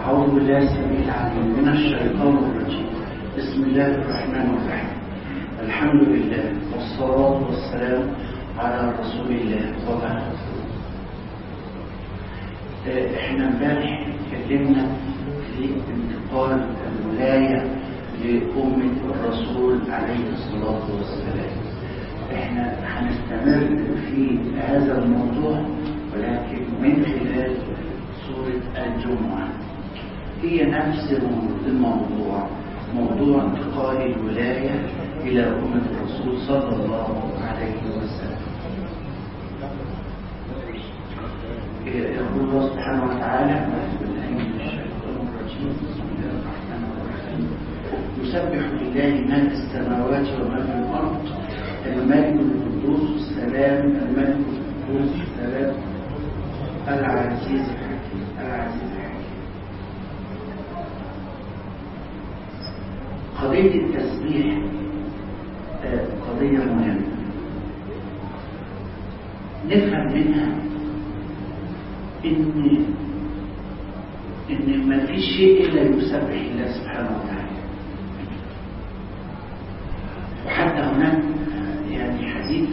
أعوذ بالله السميع العليم من الشيطان الرجيم بسم الله الرحمن الرحيم الحمد لله والصلاة والسلام على رسول الله وبعد احنا امبارح اتكلمنا في انتقال الولاية لأمة الرسول عليه الصلاة والسلام احنا هنستمر في هذا الموضوع ولكن من خلال سورة الجمعة هي نفس الموضوع موضوع انتقال الولاية إلى أمة الرسول صلى الله عليه وسلم يقول الله سبحانه وتعالى أعوذ بالله من الشيطان الرجيم بسم الله الرحمن الرحيم يسبح لله ما في السماوات وما في الأرض الملك القدوس السلام الملك القدوس السلام العزيز الحكيم العزيز الحكيم قضية التسبيح قضية مهمة نفهم منها ان ان ما في شيء الا يسبح الله سبحانه وتعالى وحتى هناك يعني حديث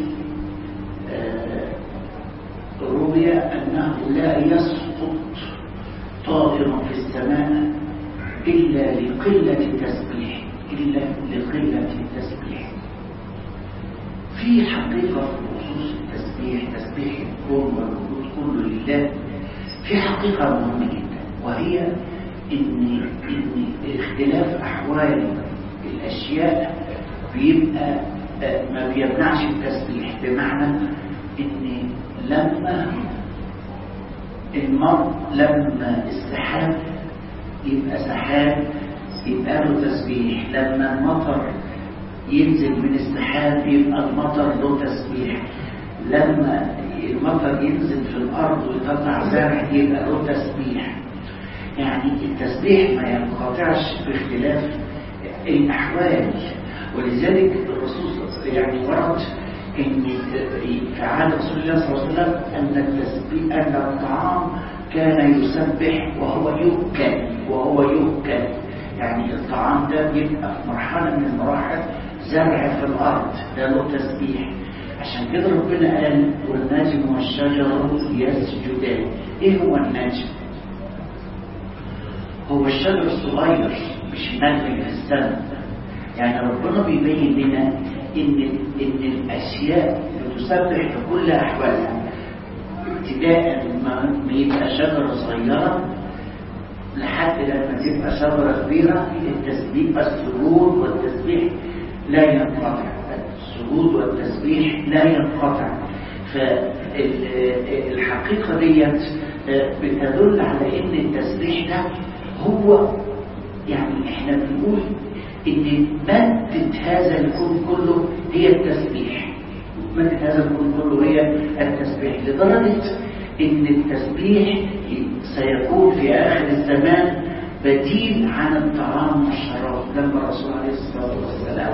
روي انه لا يسقط طائر في السماء الا لقله التسبيح الا لقله التسبيح في حقيقه في خصوص التسبيح تسبيح الكون والوجود كله لله في حقيقة مهمة جدا وهي ان ان اختلاف احوال الاشياء بيبقى ما بيمنعش التسبيح بمعنى ان لما المرء لما السحاب يبقى سحاب يبقى له تسبيح لما المطر ينزل من السحاب يبقى المطر له تسبيح لما المطر ينزل في الأرض ويطلع زرع يبقى له تسبيح يعني التسبيح ما ينقطعش باختلاف الأحوال ولذلك الرسول يعني ورد ان في عهد رسول الله صلى الله عليه وسلم ان التسبيح ان الطعام كان يسبح وهو يؤكل وهو يؤكل يعني الطعام ده بيبقى في مرحله من المراحل زرع في الارض ده له تسبيح عشان كده ربنا قال والنجم والشجر يسجدان ايه هو النجم هو الشجر الصغير مش ملك في السماء يعني ربنا بيبين لنا ان ان الاشياء بتسبح في كل احوالها ابتداء ما يبقى شجره صغيره لحد لما تبقى شجره كبيره التسبيح السجود والتسبيح لا ينقطع السجود والتسبيح لا ينقطع فالحقيقة ديت بتدل على ان التسبيح ده هو يعني احنا بنقول ان مادة هذا الكون كله هي التسبيح مادة هذا الكون كله هي التسبيح لدرجة ان التسبيح سيكون في اخر الزمان بديل عن الطعام والشراب لما الرسول عليه الصلاة والسلام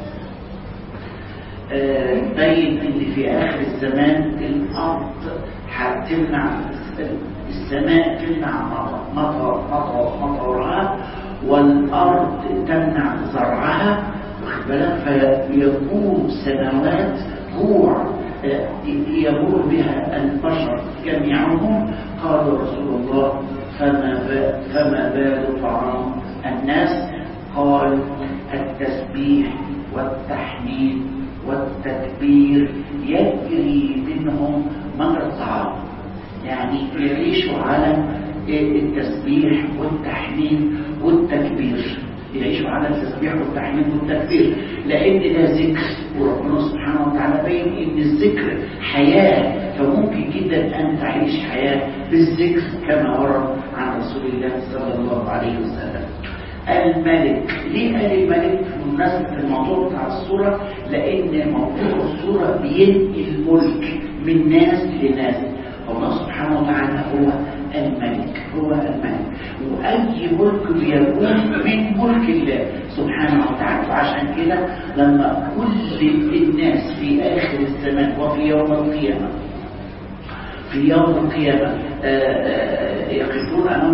بين ان في اخر الزمان الارض هتمنع السماء تمنع مطر مطر مطرها والارض تمنع زرعها واخد بالك فيكون سنوات جوع يمر بها البشر جميعهم قال رسول الله فما فما بال طعام الناس قال التسبيح والتحميد والتكبير يجري منهم مجرى الطعام يعني يعيشوا على التسبيح والتحميد والتكبير يعيشوا على التسبيح والتحميد والتكبير لان ده ذكر وربنا سبحانه وتعالى بين ان الذكر حياه فممكن جدا ان تعيش حياه بالذكر كما ورد عن رسول الله صلى الله عليه وسلم الملك ليه قال الملك بمناسبة الموضوع بتاع الصورة لأن موضوع الصورة بينقل ملك من ناس لناس الله سبحانه وتعالى هو الملك هو الملك وأي ملك بيكون من ملك الله سبحانه وتعالى وعشان كده لما كل الناس في آخر الزمان وفي يوم القيامة في يوم القيامة يقفون أمام الله عز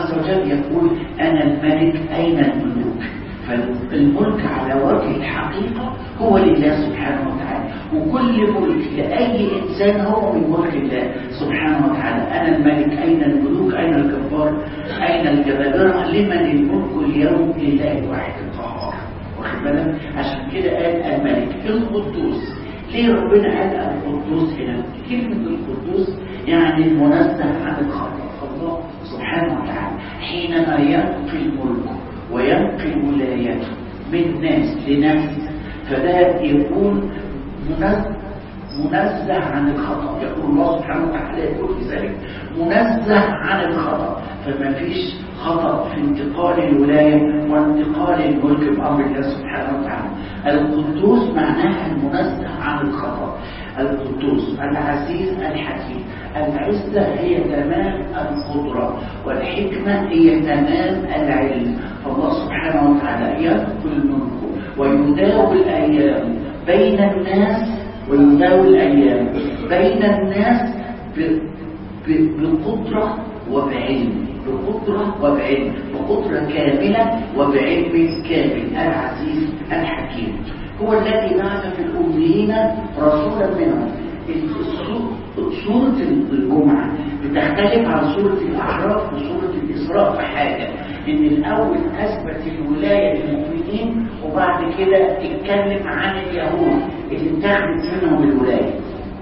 عز وجل يقول أنا الملك أين الملوك فالملك على وجه الحقيقة هو لله سبحانه وتعالى وكل ملك لأي إنسان هو من ملك الله سبحانه وتعالى أنا الملك أين الملوك أين الجبار أين الجبابرة لمن الملك اليوم لله الواحد القهار واخد بالك عشان كده قال الملك القدوس ليه ربنا قال القدوس هنا كلمة القدوس يعني المنزه عن الخطأ الله سبحانه وتعالى حينما ينقل الملك وينقل ولايته من ناس لناس فده يكون منزه منزه عن الخطأ يقول الله سبحانه وتعالى يقول في ذلك منزه عن الخطأ فما فيش خطأ في انتقال الولاية وانتقال الملك بأمر الله سبحانه وتعالى القدوس معناها المنزه عن الخطأ القدوس العزيز الحكيم العزة هي تمام القدرة والحكمة هي تمام العلم فالله سبحانه وتعالى ينقل الملك ويداوي الأيام بين الناس ويداوي الأيام بين الناس بقدرة وبعلم بقدرة وبعلم بقدرة كاملة وبعلم كامل العزيز الحكيم هو الذي بعث في الأميين رسولا منهم سورة الجمعة بتختلف عن سورة الأعراف وسورة الإسراء في حاجة إن الأول أثبت الولاية للمؤمنين وبعد كده اتكلم عن اليهود اللي اتخذت منهم الولاية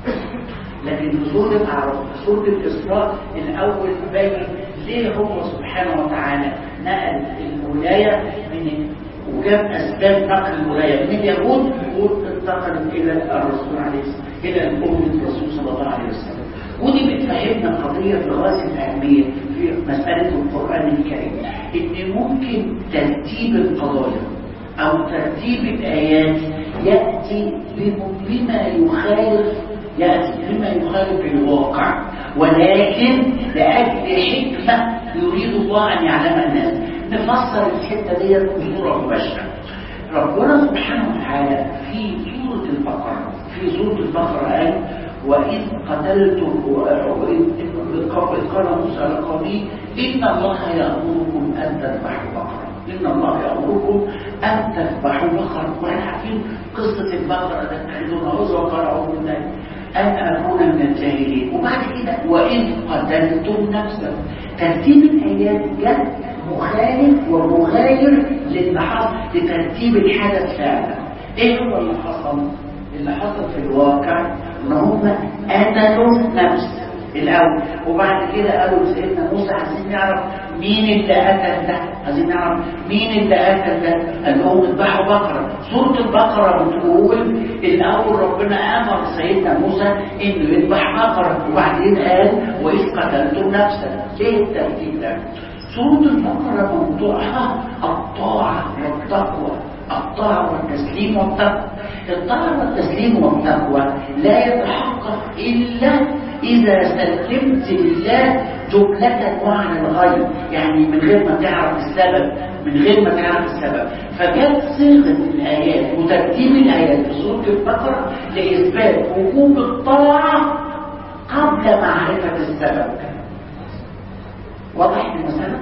لكن في سورة الأعراف في سورة الإسراء الأول بين ليه هو سبحانه وتعالى نقل الولاية من وجاب أسباب نقل الولاية من اليهود وانتقلت إلى الرسول عليه الصلاة إلى أمة الرسول صلى الله عليه وسلم ودي بتفهمنا قضية في غاية الأهمية في مسألة القرآن الكريم إن ممكن ترتيب القضايا أو ترتيب الآيات يأتي بما يخالف يأتي بما يخالف الواقع ولكن لأجل حكمة يريد الله أن يعلم الناس نفسر الحته دي بصوره مباشره ربنا سبحانه وتعالى في سوره البقره في سوره البقره قال واذ قتلتم واذ قال موسى لقومه ان الله يامركم ان تذبحوا بقره ان الله يامركم ان تذبحوا بقره واحنا عارفين قصه البقره تتخذون عذرا قال اعوذ بالله ان اكون من الجاهلين وبعد كده واذ قتلتم نفسا ترتيب الايات جت مخالف ومغاير للي حصل لترتيب الحدث فعلا ايه هو اللي حصل اللي حصل في الواقع ان هم قتلوا نفس الاول وبعد كده قالوا لسيدنا موسى عايزين نعرف مين اللي قتل ده عايزين نعرف مين اللي قتل ده قال لهم اذبحوا بقره سوره البقره بتقول الاول ربنا امر سيدنا موسى انه يذبح بقره وبعدين قال واذ قتلتم نفسا ايه الترتيب ده سورة البقرة موضوعها الطاعة والتقوى الطاعة والتسليم والتقوى الطاعة والتسليم والتقوى لا يتحقق إلا إذا سلمت لله جملة وعن الغيب يعني من غير ما تعرف السبب من غير ما تعرف السبب فجت صيغة الآيات وترتيب الآيات في سورة البقرة لإثبات وجوب الطاعة قبل معرفة السبب واضح المسألة؟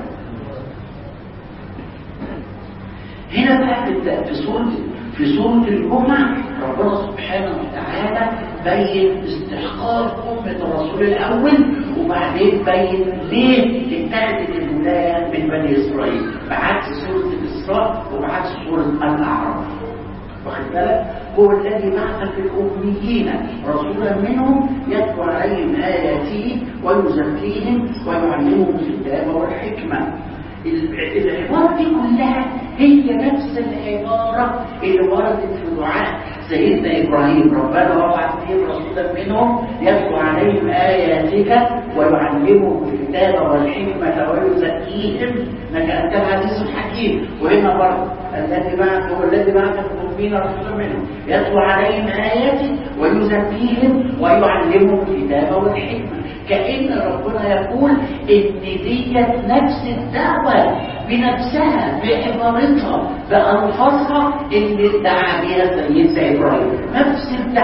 هنا بقى في سورة في سورة الجمعة ربنا سبحانه وتعالى بين استحقاق أمة الرسول الأول وبعدين بين ليه اتخذت الولاية من بني إسرائيل بعكس سورة الإسراء وبعكس سورة الأعراف واخد بالك هو الذي بعث في الأميين رسولا منهم يتلو عليهم آياته ويزكيهم ويعلمهم الكتاب والحكمة العبارة دي كلها هي نفس العبارة اللي وردت في دعاء سيدنا إبراهيم ربنا وابعث فيهم رسولا منهم يتلو عليهم آياتك ويعلمهم الكتاب والحكمة ويزكيهم انك أنت العزيز الحكيم وهنا برضه الذي بعث هو الذي بعث في الأمين رسولا منهم يتلو عليهم آياتي ويزكيهم ويعلمهم الكتاب والحكمة كأن ربنا يقول إن ديت نفس الدعوة بنفسها بعبارتها بألفاظها اللي ادعى بها سيدنا إبراهيم نفس الدعوة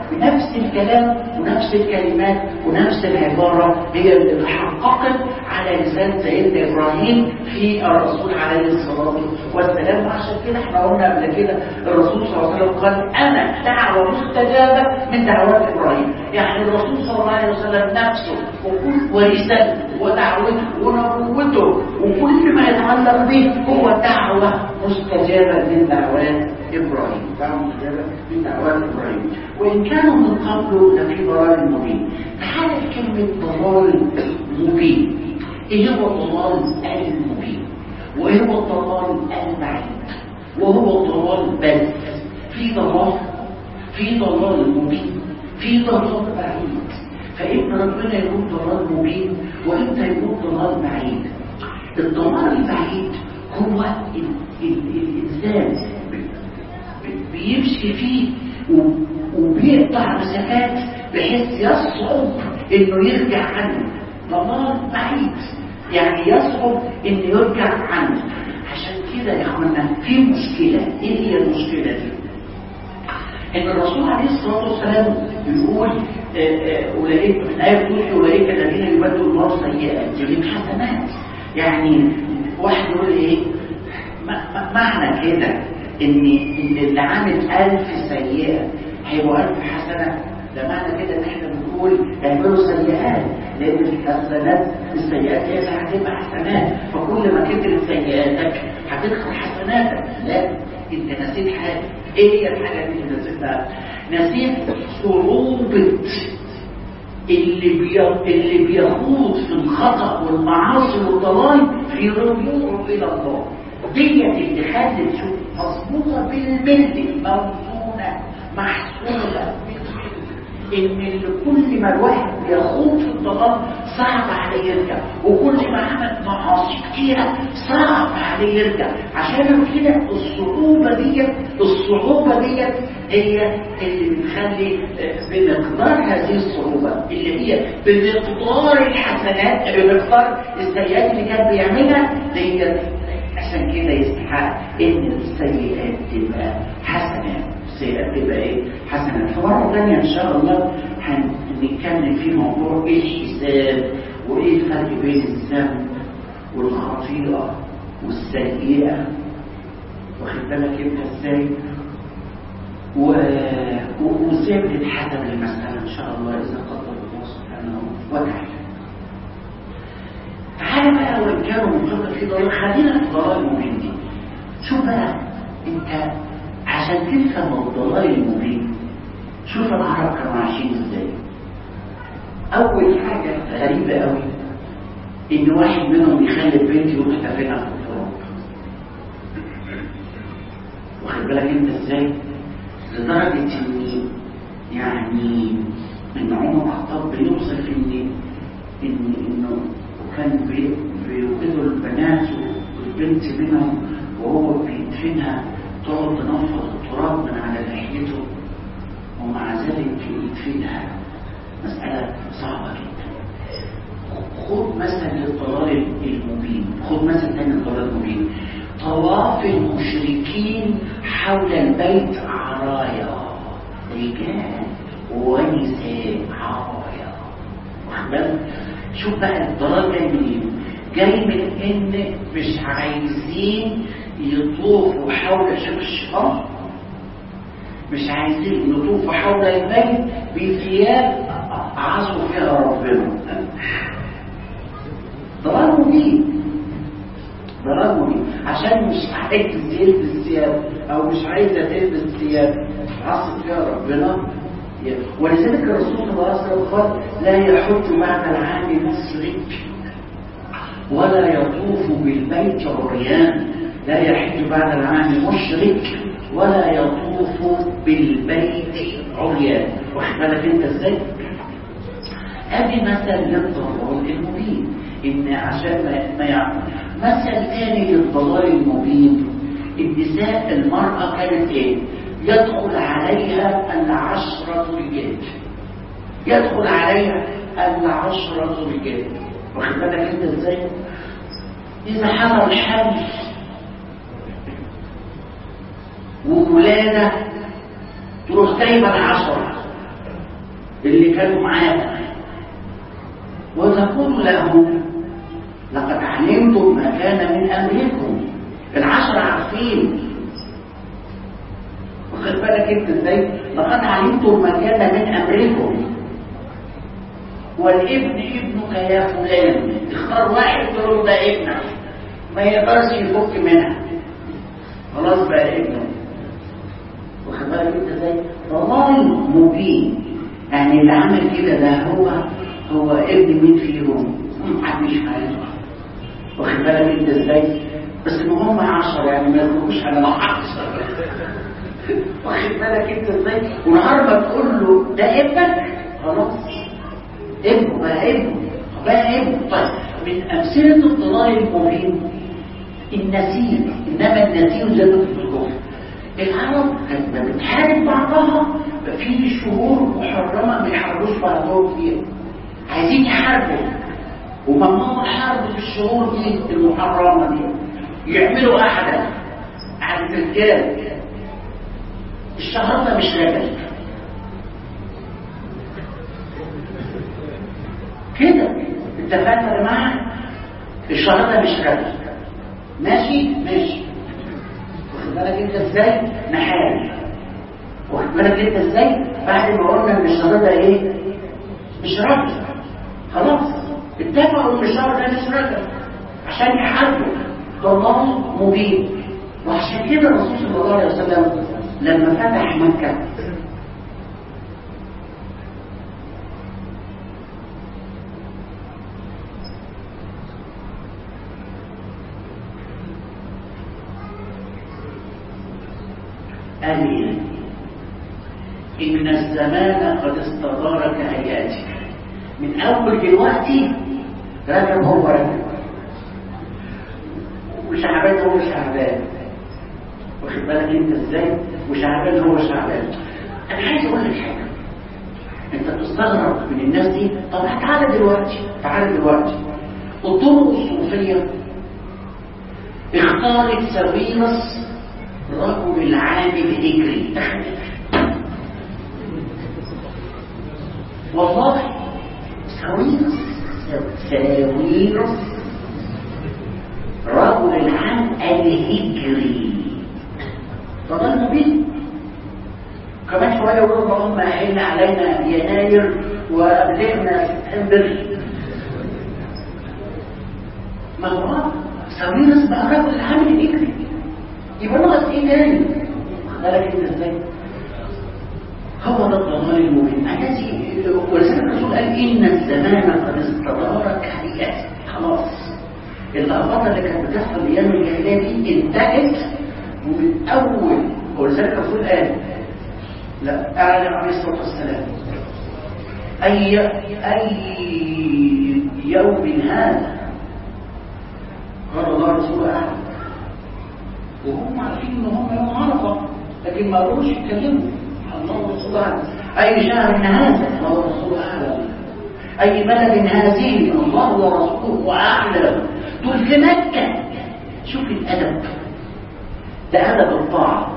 بنفس الكلام ونفس الكلمات ونفس العبارة هي اللي حققت على لسان سيدنا إبراهيم في الرسول عليه الصلاة والسلام عشان كده احنا قلنا قبل كده الرسول صلى الله عليه وسلم قال أنا دعوة مستجابة من دعوات إبراهيم يعني الرسول صلى الله عليه وسلم نفسه وكل ورسالته ودعوته ونبوته وكل ما يتعلق به هو دعوة مستجابة من دعوات إبراهيم دعوة مستجابة من دعوات إبراهيم وإن كانوا من قبل لفي ضلال مبين تعالى كلمة ضلال مبين إيه هو الضلال المبين وإيه هو الضلال البعيد وهو الضلال بس في ضلال في ضلال مبين في ضلال بعيد فإن ربنا يكون ضلال مبين وإنت يكون ضلال بعيد الضلال البعيد هو الإنسان بيمشي فيه وبيقطع مسافات بحيث يصعب انه يرجع عنه ضلال بعيد يعني يصعب انه يرجع عنه عشان كده يا اخوانا في مشكلة ايه هي المشكلة دي ان الرسول عليه الصلاة والسلام بيقول أولئك من آية بتقول أولئك الذين يبدوا الله سيئات جميل حسنات يعني واحد يقول ايه معنى كده ان ان اللي عامل ألف سيئة هيبقوا ألف حسنة ده معنى كده ان احنا بنقول اعملوا سيئات لان الحسنات السيئات هي اللي هتبقى حسنات فكل ما كترت سيئاتك هتدخل حسناتك لا انت نسيت حاجه ايه هي الحاجه اللي نسيتها نسيت صعوبه اللي بي... اللي بيخوض في الخطا والمعاصي والضلال في رجوعه الى الله ديت اللي خلت شوف مظبوطه بالملي موزونه محسوبه ان كل ما الواحد بيخوض في الضلال صعب عليه يرجع وكل ما عمل معاصي كتيره صعب عليه يرجع عشان كده الصعوبه ديت الصعوبه ديت هي اللي بتخلي بمقدار هذه الصعوبه اللي هي بمقدار الحسنات بمقدار السيئات اللي كان بيعملها ديت عشان كده يستحق ان السيئات تبقى حسنات السيئات تبقى ايه حسنات فمره ثانيه ان شاء الله هنتكلم في موضوع ايه الحساب وايه الفرق بين الذنب والخطيئه والسيئه واخد بالك انت ازاي وازاي بنتحسب المساله ان شاء الله اذا قدر الله سبحانه وتعالى تعالى بقى وان كانوا منطقه في ضلال خلينا في ضلال المبين دي شوف بقى انت عشان تفهم الضلال المبين شوف العرب كانوا عايشين ازاي اول حاجه غريبه قوي ان واحد منهم يخلي بنت يروح تفنها في التراب واخد بالك انت ازاي لدرجه ان يعني ان عمر الخطاب بيوصف ان ان انه كان بيوقظوا البنات والبنت منهم وهو بيدفنها تقعد تنفض التراب من على لحيته ومع ذلك يدفنها مسألة صعبة جدا خد مثلا للضلال المبين خد مثلا تاني للضلال المبين طواف المشركين حول البيت عرايا رجال ونساء عرايا واخد بالك شوف بقى الضلال جاي منين جاي من ان مش عايزين يطوفوا حول شوف الشيطان مش عايزين يطوفوا حول البيت بثياب عصوا فيها ربنا ضلال مبين ضلال مبين عشان مش عايز يلبس ثياب او مش عايزه تلبس ثياب عصوا فيها ربنا ولذلك الرسول صلى الله عليه وسلم قال لا يحج بعد العام مشرك ولا يطوف بالبيت عريان لا يحج بعد العام مشرك ولا يطوف بالبيت عريان واخد بالك انت ازاي ادي مثل للضلال المبين ان عشان ما يعمل مثل تاني للضلال المبين النساء المرأة كانت ايه يدخل عليها العشرة رجال يدخل عليها العشرة رجال واخد بالك انت ازاي اذا حصل حمل وولادة تروح جايبه العشرة اللي كانوا معاك وتقول لهم لقد علمتم ما كان من امركم العشرة عارفين واخد بالك انت ازاي لقد علمتم ما كان من امركم والابن ابنك يا فلان اختار واحد تقول له ده ابنك ما يقدرش يفك منها خلاص بقى ابنه واخد بالك انت ازاي ضلال مبين يعني اللي عمل كده ده هو هو ابن مين فيهم محدش عارف واخد بالك انت ازاي بس ما هم عشرة يعني ما يخرجوش على العشرة واخد بالك انت ازاي ونهار ما تقول له ده ابنك خلاص ابنه بقى ابنه بقى ابنه طيب من امثله الضلال المبين النسيج انما النسيج زاد في الكفر العرب لما بتحارب بعضها في شهور محرمه ما يحاربوش بعضهم فيها عايزين يحاربوا وممنوع حرب في الشهور دي المحرمه دي يعملوا احدا على الرجال الشهر ده مش رجل كده اتفقنا يا جماعه الشهر ده مش رجل ماشي ماشي واخد بالك انت ازاي نحارب واخد بالك انت ازاي بعد ما قلنا ان الشهر ده ايه مش رجل خلاص اتفقوا ان الشهر ده مش رجل عشان يحاربوا ضلال مبين وعشان كده الرسول صلى الله عليه وسلم لما فتح مكة قال إن الزمان قد استدار كهيئته من أول دلوقتي رجب هو رجب وشعبان هو شعبان واخد بالك انت ازاي وشعبان هو شعبان انا عايز اقول لك حاجه انت بتستغرب من الناس دي طب تعالى دلوقتي تعالى دلوقتي الطرق الصوفيه اختارت سويرس رجل العام الهجري والله سويرس سويرس رجل العام الهجري فضل مبين كمان شوية يقولوا اللهم أهل علينا يناير وأبلغنا سبتمبر ما هو سويرس بقى رجل العام الهجري يبقى ناقص ايه تاني؟ بالك انت ازاي؟ هو ده الضمان المبين الذي ولذلك الرسول قال ان الزمان قد استدار كهيئته خلاص اللخبطه اللي كانت بتحصل ايام الجاهليه دي انتهت ومن اول ولذلك الرسول قال لا اعلم عليه الصلاه والسلام اي اي يوم هذا قال الله رسول اعلم وهم عارفين ان هم يوم عرفه لكن ما قدروش يتكلموا الله ورسول اعلم اي شهر هذا الله ورسول اعلم اي بلد هذه الله ورسوله اعلم دول في مكه شوف الادب ده ادب الطاعه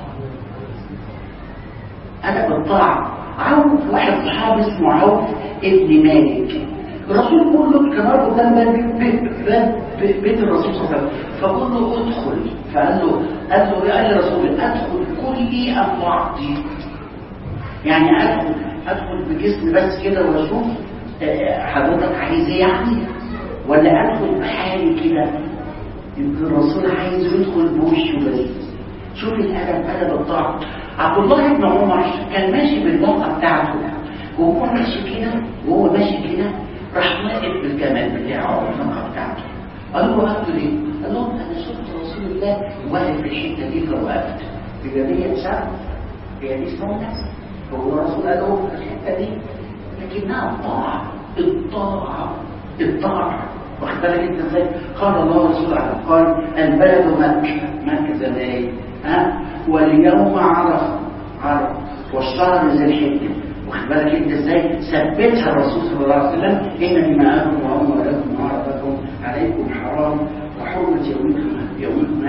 ادب الطاعه عوف واحد صحابي اسمه عوف ابن مالك الرسول بيقول له كان برضه ده بيت, بيت, بيت الرسول صلى الله عليه وسلم فقال له ادخل فقال له قال له قال الرسول ادخل كلي ام بعضي يعني ادخل ادخل بجسم بس كده واشوف حضرتك عايز ايه يعني ولا ادخل بحالي كده يمكن الرسول عايز يدخل بوشه بس شوف الادب ادب الطاعه عبد الله بن عمر كان ماشي بالناقه بتاعته وهو ماشي كده وهو ماشي كده راح واقف بالجمال بتاعه الناقه بتاعته قال له وقفت ليه؟ قال لهم انا شفت رسول الله واقف في الحته دي فوقفت بجميع شعب هي دي اسمها هو الرسول قال له في الحته دي لكنها الطاعه الطاعه الطاعه واخد بالك انت ازاي؟ قال الله ورسوله قال البلد مكه مكه زمان ها واليوم عرفه عرف والشهر ذي الحجه واخد بالك انت ازاي؟ ثبتها الرسول صلى الله عليه وسلم ان دماءكم واموالكم وعرفكم عليكم حرام وحرمه يومكم يومكم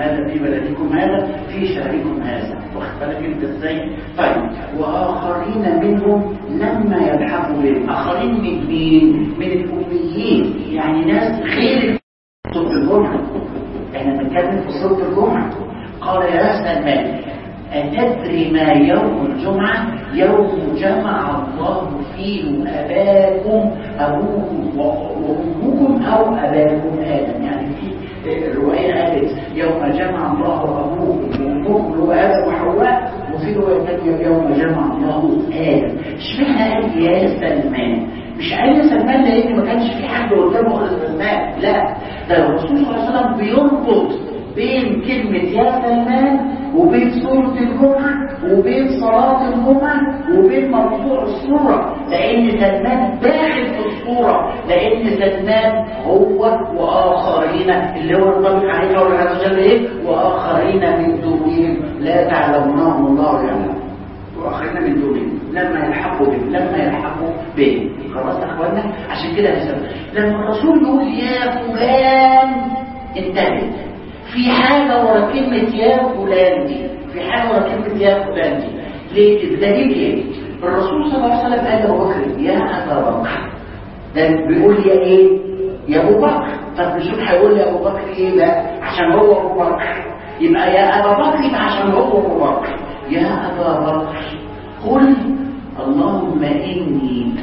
هذا في بلدكم هذا في شهركم هذا واخد بالك انت ازاي طيب واخرين منهم لما يلحقوا بهم اخرين من مين من الاميين يعني ناس غير صوت الجمعه احنا بنتكلم في صوت الجمعه قال يا سلمان أتدري ما يوم الجمعة يوم جمع الله فيه أباكم أبوكم وأمكم أو أباكم آدم يعني في الرواية قالت يوم جمع الله أبوكم وأمكم اللي هو آدم وحواء وفي رواية ثانية يوم جمع الله آدم اشمعنى قال يا سلمان مش قال يا سلمان لأن ما كانش في حد قدامه غير سلمان لا ده الرسول صلى الله عليه وسلم بيربط بين كلمة يا سلمان وبين سورة الجمعة وبين صلاة الجمعة وبين موضوع الصورة لأن سلمان داخل في الصورة لأن سلمان هو وآخرين اللي هو الطبق عليه قول عز وجل إيه وآخرين من دونهم لا تعلمونهم الله يعلم وآخرين من دونهم لما يلحقوا بهم لما يلحقوا بهم خلاص يا اخوانا عشان كده هسأل لما الرسول يقول يا فلان انتبه في حاجة ورا كلمة يا فلان دي في حاجة ورا كلمة يا فلان دي ليه الدليل ايه الرسول صلى الله عليه وسلم قال لأبو بكر يا أبا بكر ده بيقول يا ايه يا أبو بكر طب نشوف هيقول يا أبو بكر ايه بقى عشان هو أبو بكر يبقى يا أبا بكر يبقى عشان هو أبو بكر يا أبا بكر قل اللهم إني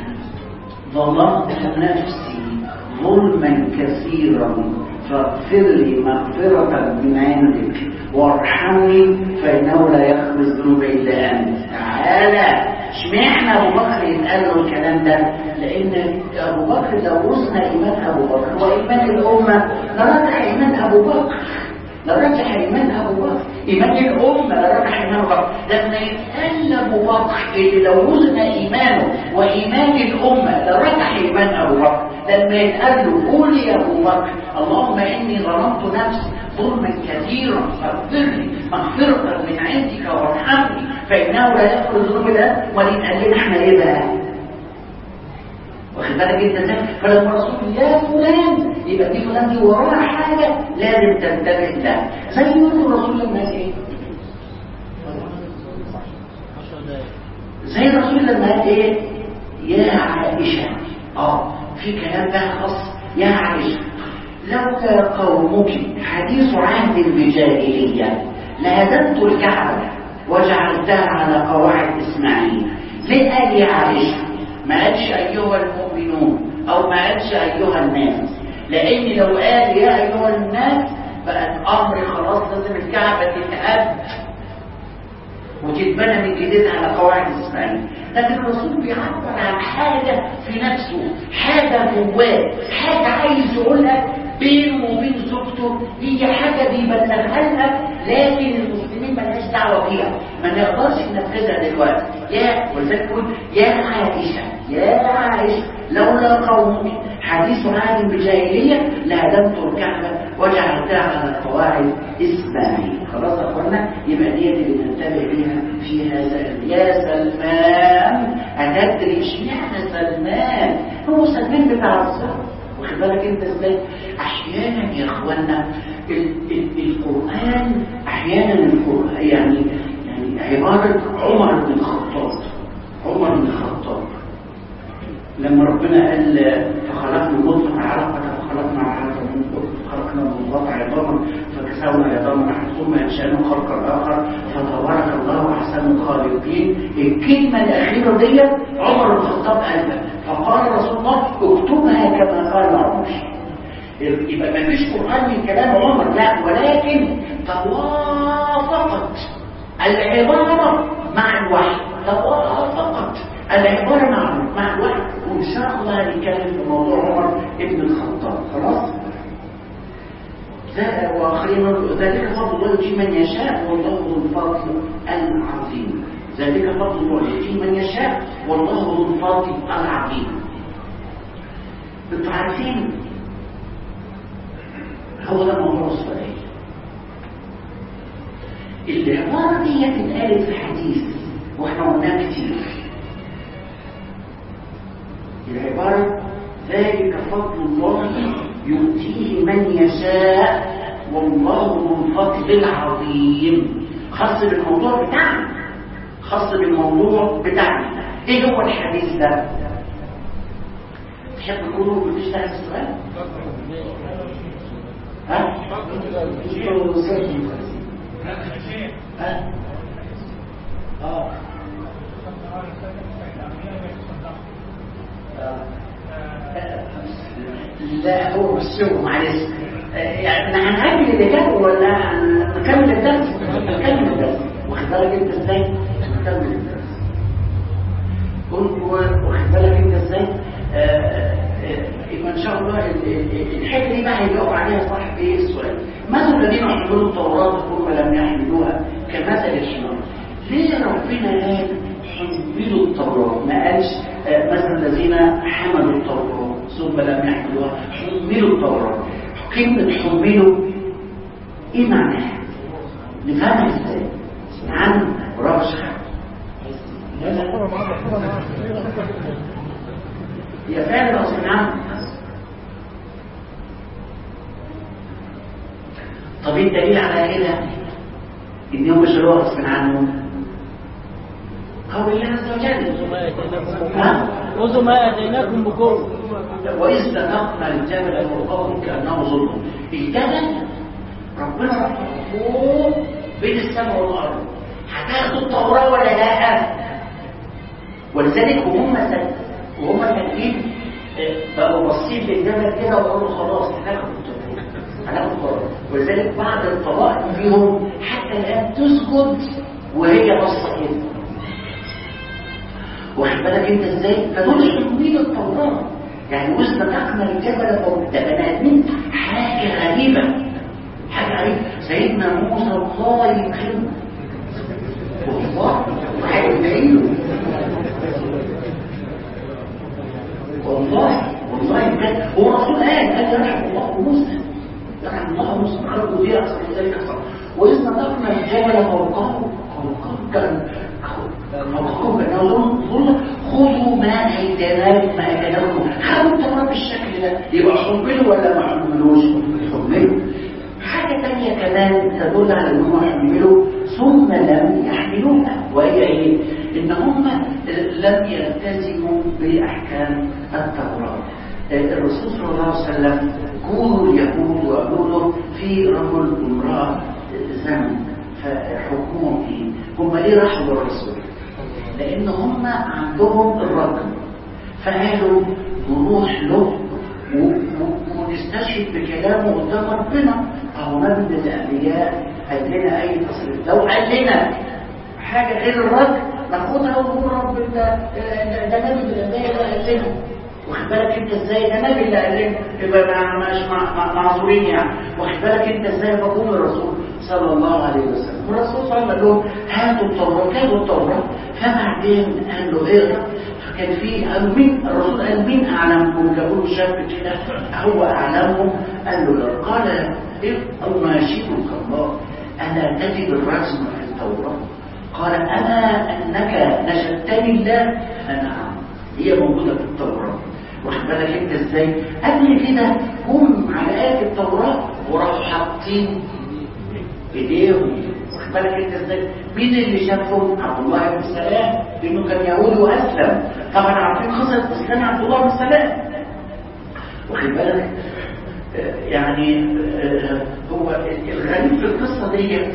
ظلمت نفسي ظلما كثيرا فاغفر لي مغفرة من عندك وارحمني فإنه لا يغفر الذنوب إلا أنت تعالى اشمعنى أبو بكر يتقال له الكلام ده لأن أبو بكر لو وزن إيمان أبو بكر وإيمان الأمة لرجع إيمان أبو بكر لرجح إيمان أبو بكر إيمان الأمة لرجح إيمان أبو بكر لما يتقال أبو بكر اللي لو وزن إيمانه وإيمان الأمة لرجح إيمان أبو بكر لما يتقال له قول يا أبو بكر اللهم إني ظلمت نفسي ظلما كثيرا فاغفر لي مغفرة من عندك وارحمني فإنه لا يغفر الذنوب إلا ولن قال لنا احنا إيه بقى؟ واخد بالك انت ازاي فلما الرسول يا فلان يبقى دي فلان دي وراها حاجه لازم تنتبه لها زي ما يقول الرسول للناس ايه زي الرسول لما قال ايه يا عائشه اه في كلام بقى خاص يا عائشه لولا قومك حديث عهد بجاهليه لهدمت الكعبه وجعلتها على قواعد اسماعيل ليه قال يا عائشه ما قالش أيها المؤمنون أو ما قالش أيها الناس لأن لو قال يا أيها الناس بقت أمر خلاص لازم الكعبة تتهد وتتبنى من جديد على قواعد إسماعيل لكن الرسول بيعبر عن حاجة في نفسه حاجة جواه حاجة عايز يقولها بينه وبين زوجته هي حاجة بيبلغها لها لكن المسلمين مالهاش دعوة بيها ما نقدرش ننفذها دلوقتي يا ولذلك تقول يا عائشة يا عائشة لولا قومك حديث عهد بجاهلية لهدمت الكعبة وجعلتها على قواعد إسماعيل خلاص يا اخوانا يبقى ديت اللي ننتبه ليها في هذا يا سلمان أتدري اشمعنى سلمان هو سلمان بتاع الصلاة واخد بالك انت ازاي احيانا يا اخوانا ال ال القران احيانا القران يعني يعني عباره عمر بن الخطاب عمر بن الخطاب لما ربنا قال فخلقنا المضغه علقه فخلقنا علقه خلقنا المضغه عظاما فكسونا عظاما ثم انشانا خلقا اخر فتبارك الله احسن الخالقين الكلمه الاخيره ديت عمر بن الخطاب قالها فقال رسول الله اكتبها كما قال عمر يبقى ما فيش قرآن من كلام عمر لا ولكن توافقت العبارة مع الوحي توافقت العبارة مع مع الوحي وإن شاء الله هنتكلم في موضوع عمر ابن الخطاب خلاص وآخرين ذلك فضل الله يؤتي من يشاء والله ذو الفضل العظيم ذلك فضل الله يؤتي من يشاء والله ذو الفضل العظيم انتوا عارفين هو ده موضوع السؤال العبارة دي اتقالت في حديث واحنا قلناها كتير العبارة ذلك فضل الله يؤتيه من يشاء والله ذو الفضل العظيم خاص بالموضوع بتاعنا خاص بالموضوع بتاعنا ايه هو الحديث ده تحب تكونوا بتشتغل السؤال ها ها اه لا هو مش هو معلش يعني هنعمل اللي كان ولا نكمل الدرس نكمل الدرس واخد بالك انت ازاي نكمل الدرس واخد بالك انت ازاي يبقى ان شاء الله الحته دي بقى هيجاوب عليها صاحب ايه السؤال مثل الذين حملوا التوراه ثم لم يحملوها كمثل الحمار ليه ربنا قال حملوا التوراه ما قالش مثل الذين حملوا التوراه ثم لم يحملوها حملوا التوراه كلمه حملوا ايه معناها نفهمها ازاي عن رشح هي فعلا غصب عنه طب ايه الدليل على كده ان هم شروع غصب عنهم قول الله عز وجل خذوا ما اتيناكم بقوه واذ نقنا الجبل فوقهم كانه ظلم الجبل ربنا رفعه فوق بين السماء والارض هتاخدوا التوراه ولا لا ولذلك وهم وهم ساكتين بقوا باصين للجبل كده وقالوا خلاص هناخد التوراه هناخد التوراه ولذلك بعض الطوائف فيهم حتى الان تسجد وهي باصه كده واخد بالك انت ازاي فدول حلوين التوراه يعني وسط اكمل الجبل او ده بني ادمين حاجه غريبه حاجه غريبه سيدنا موسى الله يكرمه والله وهيدعيله والله والله بجد هو الرسول قال قال يرحم الله موسى يرحم الله موسى قالوا دي اصل ذلك اصلا واذ نطقنا الجبل فوقهم فوقهم كان فوقهم كان ظل خذوا ما اتيناكم ما اتيناكم خدوا التوراه بالشكل ده يبقى حملوا ولا ما حملوش حملوا حاجه ثانيه كمان تدل على انهم حملوا ثم لم يحملوها وهي ايه ان هم لم يلتزموا باحكام التوراه الرسول صلى الله عليه وسلم كونوا اليهود وقولوا في رجل وامراه زمن فحكمهم ايه هم ليه راحوا للرسول لان هم عندهم الرجل فقالوا نروح له ونستشهد بكلامه قدام ربنا فهو نبي من الانبياء قال لنا اي تصريف لو قال لنا حاجه غير الرجل ناخدها ونقول رب ده ده نبي من الانبياء ده قال لنا واخد بالك انت ازاي ده نبي اللي قال لنا يبقى مش معذورين يعني واخد بالك انت ازاي بقول الرسول صلى الله عليه وسلم والرسول صلى الله عليه وسلم قال لهم هاتوا التوراه كانوا التوراه فبعدين قال له اقرا فكان في قالوا مين الرسول قال مين اعلمكم جابوا له شاب كده هو اعلمهم قال له لا قال ايه او ناشدك الله الا تجد الرسم في التوراه قال اما انك نشدتني الله فنعم هي موجوده في التوراه واخد بالك انت ازاي قبل كده هم على ايه التوراه وراحوا حاطين ايديهم واخد بالك انت ازاي مين اللي شافهم عبد الله بن سلام لانه كان يهودي واسلم طبعا عارفين قصه اسلام عبد الله بن سلام واخد بالك يعني هو الغريب في القصه ديت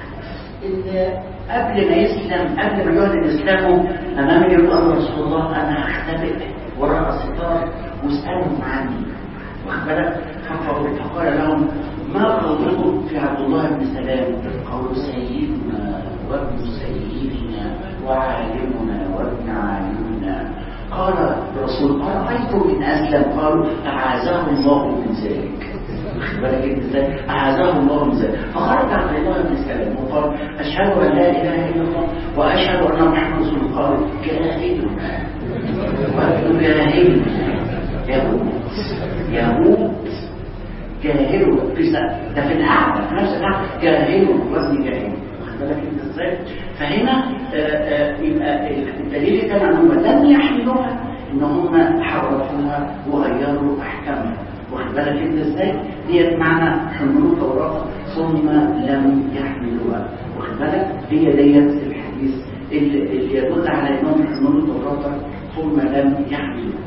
ان قبل ما يسلم قبل ما يعلن اسلامه امام يقول رسول الله انا هختبئ وراء الستار واسالهم عني واخد بالك فقال لهم ما قولكم في عبد الله بن سلام قالوا سيدنا وابن سيدنا وعالمنا وابن عالمنا قال الرسول أرأيتم إن أسلم قالوا أعاذه الله من ذلك بالك انت ازاي اعاذه الله من ذلك فخرج عبد الله بن سلام وقال اشهد ان لا اله الا الله واشهد ان محمد رسول الله قال جاهدنا وابن جاهدنا يموت يموت جاهلوا ده في القعده في نفس القعده جاهلوا وزن جاهلوا واخد بالك انت ازاي فهنا يبقى الدليل الثاني انهم لم يحملوها ان هم حرفوها وغيروا احكامها واخد بالك انت ازاي ديت معنى حملوا توراة ثم لم يحملوها واخد بالك هي ديت الحديث اللي, اللي يدل على انهم حملوا توراة ثم لم يحملوها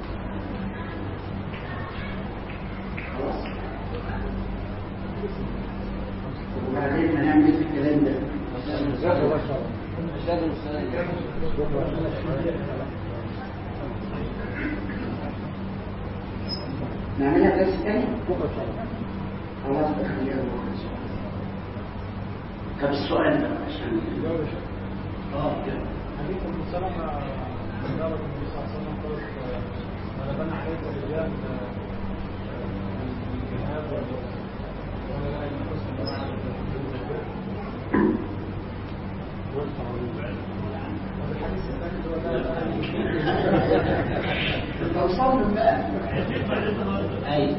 خلاص وبعدين هنعمل ايه في الكلام ده نعملها درس تاني خلاص بخليها بكره ان شاء الله طب السؤال ده عشان اه كده حديث ابن سلمة قال النبي صلى الله عليه وسلم قال غلبنا عليك الرجال الجهاد ولا لا ان حسن والحديث الثاني هو لا توصلنا بقى ايوه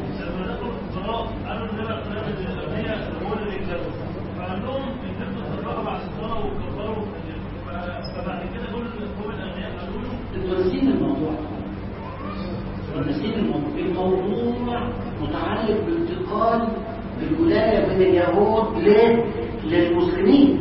انتوا ناسيين الموضوع انتوا ناسيين الموضوع الموضوع متعلق بانتقال الولايه من اليهود ل- للمسلمين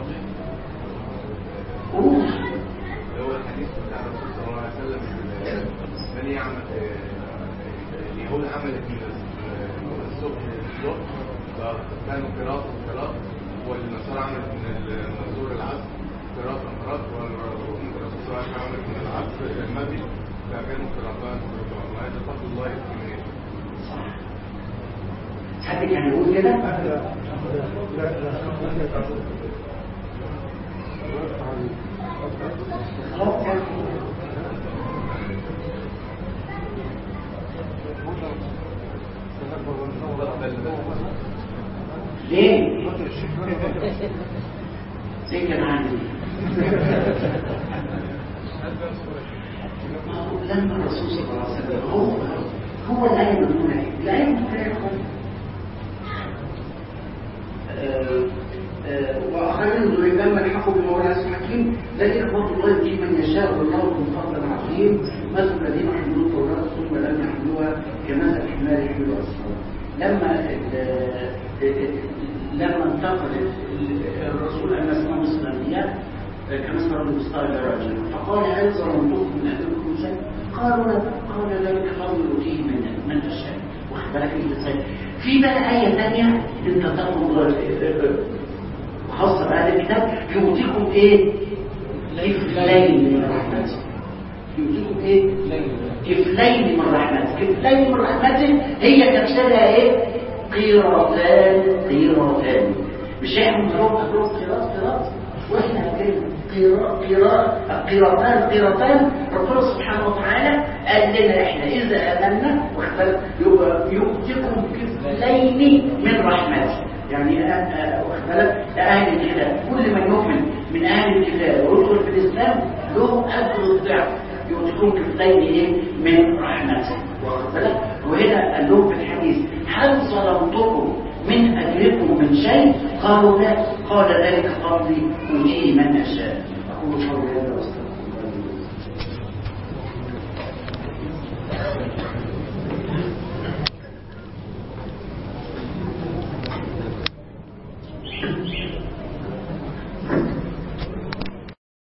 قول هو الحديث بتاع الرسول صلى الله عليه وسلم من يعمل اليهود عملت من الصبح للظهر فكانوا قراءة وقراءة والنصارى عملت من المنظور العصر قراءة قراءة والرسول صلى الله عليه وسلم عملت من العصر المغرب فكانوا قراءتان وقراءتان وهذا فضل الله يكفي حد كان يقول كده خلاص يعني. ليه؟ ليه كان عندي؟ ما هو لما الرسول صلى الله عليه وسلم هو هو الآية بتقول ايه؟ الآية بتقول ايه؟ آه، آه، وآخرين ضربان من حقه بما هو العزيز الحكيم ذلك فضل الله يؤتيه من يشاء والله ذو فضل عظيم مثل الذين حملوا التوراة ثم لم يحملوها كمثل حمار يحمل أسفارا لما ال- لما انتقلت الرسول أن اسمه الإسلاميات كما اسمه رجل مستعد رجل فقال هل ظلمتكم من أهلكم شيء؟ قالوا لا قال ذلك فضل يؤتيه من من يشاء واخد بالك انت ازاي؟ في بقى آية ثانية انت تاخد خاصة بهذا الكتاب يعطيكم ايه؟ كفلين من رحمته يعطيكم ايه؟ كفلين من رحمته كفلين من رحمته هي تفسيرها ايه؟ قيرتان قيرتان مش احنا بنروح نروح قيراط قيراط واحنا كده قيراط قيرتان قيرتان ربنا سبحانه وتعالى قال لنا احنا اذا امنا واختلف يبقى يؤتكم كفلين من رحمته يعني واختلف اهل الكتاب كل من يؤمن من اهل الكتاب ويدخل في الاسلام له اجر الضعف يؤتكم كفلين ايه من رحمته واخد بالك وهنا قال لهم في الحديث هل ظلمتكم من اجركم من شيء قالوا لا قال ذلك فضلي أوتيه من أشاء أقول قولي هذا وأستغفر